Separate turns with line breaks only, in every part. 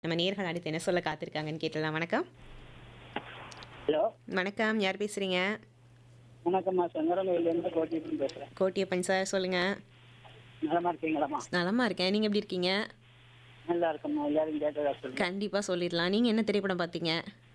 நம்ம நேர்கள் அடுத்து என்ன சொல்ல காத்திருக்காங்கன்னு கேட்டலாம் வணக்கம்
ஹலோ
வணக்கம் யார் பேசுறீங்க
வணக்கம்மா சங்கரங்கோயிலேருந்து கோட்டிட்டு பேசுகிறேன்
கோட்டியப்பன் சார் சொல்லுங்க
நலமா இருக்கீங்களாம்மா
நலமா இருக்கேன் நீங்க எப்படி இருக்கீங்க
நல்லா இருக்கம்மா எல்லாரும் கேட்டதா சொல்லுங்க
கண்டிப்பா சொல்லிடலாம் நீங்க என்ன திரைப்படம் பார்த்தீங்க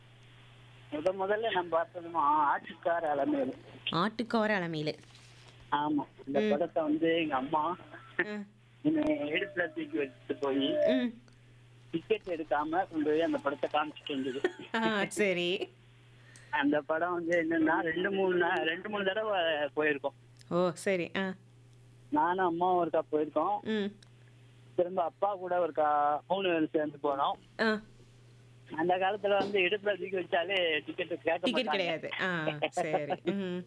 முத முதல்ல நம்ம பார்த்ததுமா ஆட்சிக்கார அலமேல்
ஆட்டுக்கோர அலமையில
ஆமா இந்த படத்தை வந்து எங்க அம்மா
ம்.
என்னை எடுப்புல தூக்கி வச்சுட்டு போய்
ம்.
டிக்கெட் எடுக்காம கொண்டு போய் அந்த படத்தை காமிச்சிட்டு இருந்தது
ஆ, சரி
அந்த படம் வந்து என்னன்னா ரெண்டு மூணு நா- ரெண்டு மூணு தடவை போயிருக்கோம்
ஓ சரி ஆ
நானும் அம்மாவும் ஒருக்கா போயிருக்கோம்
ம்
திரும்ப அப்பா கூட ஒருக்கா மூணு பேரும் சேர்ந்து போனோம்
ஆ
அந்த காலத்துல வந்து இடுப்புல தூக்கி வச்சாலே டிக்கெட் கேட்க
டிக்கெட்
மாட்டாங்க.
கிடையாது ஆ சரி ம்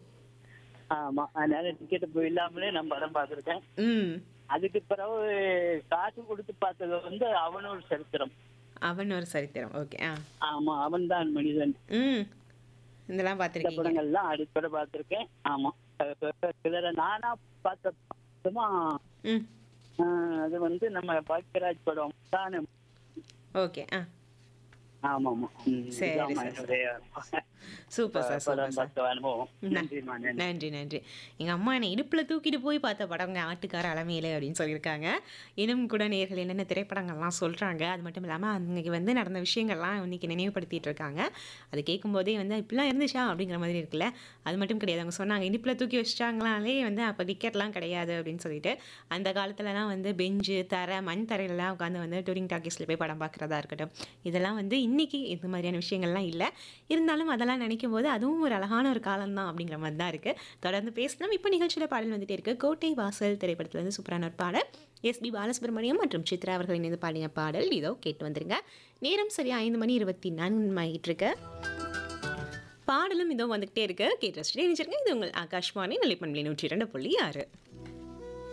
ஆமா அதனால டிக்கெட் போய் இல்லாமலே நான் படம் பார்த்துருக்கேன்
ம்
அதுக்கு பிறகு காசு கொடுத்து பார்த்தது வந்து அவனோட சரித்திரம்
அவன் ஒரு சரித்திரம் ஓகே ஆ
ஆமா அவன் தான் மனிதன்
ம் இதெல்லாம்
இந்த
பார்த்துருக்கீங்க
படங்கள்லாம் அடிப்படை பார்த்துருக்கேன் ஆமா இதுல நானா பார்த்த படமா,
ம்
ஆஹ், அது வந்து நம்ம பாக்கியராஜ் படம் தானே
ஓகே ஆ
ஆமா ஆமா ம்,
சரி,
இதாம்மா
சரி,
என்னுடைய
சூப்பர் சார் சூப்பர்
படம்
சார்
பார்த்த அனுபவம் நன்றிம்மா நன்றி
நன்றி நன்றி எங்கள் அம்மா என்னை இடுப்பில் தூக்கிட்டு போய் பார்த்த படங்க ஆட்டுக்கார அலமையில அப்படின்னு சொல்லியிருக்காங்க இன்னும் கூட நேர்கள் என்னென்ன திரைப்படங்கள்லாம் சொல்கிறாங்க அது மட்டும் இல்லாமல் அன்னைக்கு வந்து நடந்த விஷயங்கள்லாம் இன்னைக்கு நினைவுபடுத்திட்டு இருக்காங்க அது கேட்கும்போதே வந்து இப்படிலாம் இருந்துச்சா அப்படிங்கிற மாதிரி இருக்குல்ல அது மட்டும் கிடையாது அவங்க சொன்னாங்க இடுப்பில் தூக்கி வச்சிட்டாங்களாலே வந்து அப்போ டிக்கெட்லாம் கிடையாது அப்படின்னு சொல்லிட்டு அந்த காலத்துலலாம் வந்து பெஞ்சு தரை மண் தரையிலலாம் உட்காந்து வந்து டூரிங் டாக்கீஸில் போய் படம் பார்க்குறதா இருக்கட்டும் இதெல்லாம் வந்து இன்னைக்கு இந்த மாதிரியான விஷயங்கள்லாம் இல்லை இருந்தாலும் அதெல்லாம் நினைக்கும் போது அதுவும் ஒரு அழகான ஒரு காலம் தான் அப்படிங்கிற மாதிரி தான் இருக்குது தொடர்ந்து பேசலாம் இப்போ நிகழ்ச்சியில் பாடல் வந்துட்டே இருக்கு கோட்டை வாசல் திரைப்படத்துல இருந்து சூப்பரான ஒரு பாடல் எஸ்பி பாலசுப்ரமணியம் மற்றும் சித்ரா அவர்கள் இணைந்து பாடிய பாடல் இதோ கேட்டு வந்துருங்க நேரம் சரியா ஐந்து மணி இருபத்தி நான்கு ஆகிட்டு இருக்கு பாடலும் இதோ வந்துகிட்டே இருக்கு கேட்டு ரசிச்சுட்டே நினைச்சிருங்க இது உங்கள் ஆகாஷ்வாணி நிலைப்பண்பளி நூற்றி இரண்டு புள்ளி ஆறு